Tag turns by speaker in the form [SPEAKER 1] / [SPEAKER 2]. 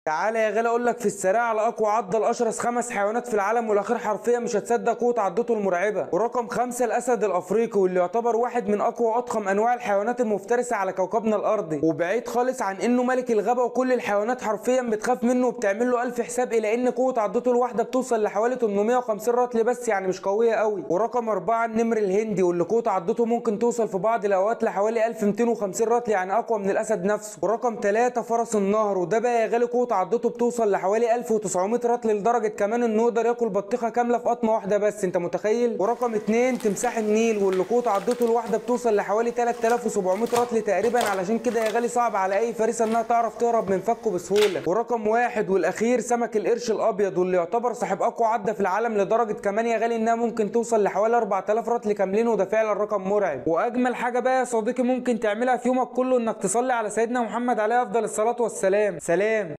[SPEAKER 1] تعالى يا غالي اقول لك في السريع على اقوى عضه الاشرس خمس حيوانات في العالم والاخير حرفيا مش هتصدق قوه عضته المرعبه ورقم خمسة الاسد الافريقي واللي يعتبر واحد من اقوى واضخم انواع الحيوانات المفترسه على كوكبنا الارضي وبعيد خالص عن انه ملك الغابه وكل الحيوانات حرفيا بتخاف منه وبتعمل له الف حساب الى ان قوه عضته الواحده بتوصل لحوالي 850 رطل بس يعني مش قويه قوي ورقم أربعة النمر الهندي واللي قوه عضته ممكن توصل في بعض الاوقات لحوالي 1250 رطل يعني اقوى من الاسد نفسه ورقم ثلاثة فرس النهر وده بقى يا غالي قوه عضته بتوصل لحوالي 1900 رطل لدرجه كمان انه يقدر ياكل بطيخه كامله في قطمه واحده بس انت متخيل ورقم اتنين تمساح النيل واللي قوه عضته الواحده بتوصل لحوالي 3700 رطل تقريبا علشان كده يا غالي صعب على اي فريسه انها تعرف تهرب من فكه بسهوله ورقم واحد والاخير سمك القرش الابيض واللي يعتبر صاحب اقوى عضه في العالم لدرجه كمان يا غالي انها ممكن توصل لحوالي 4000 رطل كاملين وده فعلا رقم مرعب واجمل حاجه بقى يا صديقي ممكن تعملها في يومك كله انك تصلي على سيدنا محمد عليه افضل الصلاه والسلام سلام